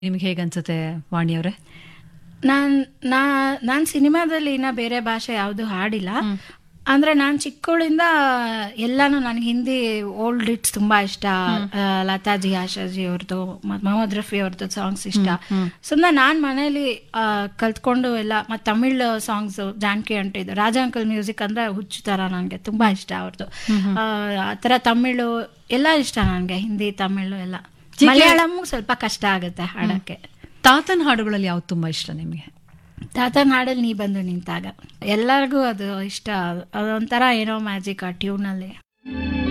ನಿಮ್ಗೆ ಹೇಗನ್ಸುತ್ತೆ ವಾಣಿಯವರೇ ನಾನ್ ನಾ ನಾನ್ ಸಿನಿಮಾದಲ್ಲಿ ಇನ್ನ ಬೇರೆ ಭಾಷೆ ಯಾವುದು ಹಾಡಿಲ್ಲ ಅಂದ್ರೆ ನಾನ್ ಚಿಕ್ಕವಳಿಂದ ಎಲ್ಲಾನು ನನ್ಗೆ ಹಿಂದಿ ಓಲ್ಡ್ ಹಿಟ್ಸ್ ತುಂಬಾ ಇಷ್ಟ ಆ, ಲತಾಜಿ ಆಶಾಜಿ ಅವ್ರದ್ದು ಮತ್ ಮೊಹಮ್ಮದ್ ರಫಿ ಅವ್ರದ್ದು ಸಾಂಗ್ಸ್ ಇಷ್ಟ ಸುಮ್ಮನೆ ನಾನ್ ಮನೇಲಿ ಆ, ಕಲ್ತ್ಕೊಂಡು ಎಲ್ಲ ಮತ್ ತಮಿಳ್ ಸಾಂಗ್ಸ್ ಜಾನಕಿ ಅಂಟಿದ್ದು ರಾಜ ಅಂಕಲ್ ಮ್ಯೂಸಿಕ್ ಅಂದ್ರೆ ಹುಚ್ಚು ತರ ನನ್ಗೆ ತುಂಬಾ ಇಷ್ಟ ಅವ್ರದ್ದು ಆ ಆ ಥರ ತಮಿಳು ಎಲ್ಲ ಇಷ್ಟ ನನ್ಗೆ ಹಿಂದಿ ತಮಿಳು ಎಲ್ಲ ಮಲಯಾಳಂ ಸ್ವಲ್ಪ ಕಷ್ಟ ಆಗುತ್ತೆ ಹಾಡಕ್ಕೆ ತಾತನ ಹಾಡುಗಳಲ್ಲಿ ಯಾವ್ದು ತುಂಬಾ ಇಷ್ಟ ನಿಮಗೆ ತಾತನ ಹಾಡಲ್ಲಿ ನೀ ಬಂದು ನಿಂತಾಗ ಎಲ್ಲರಿಗೂ ಅದು ಇಷ್ಟ ಅದೊಂಥರ ಏನೋ ಮ್ಯಾಜಿಕ್ ಆ ಟ್ಯೂನಲ್ಲಿ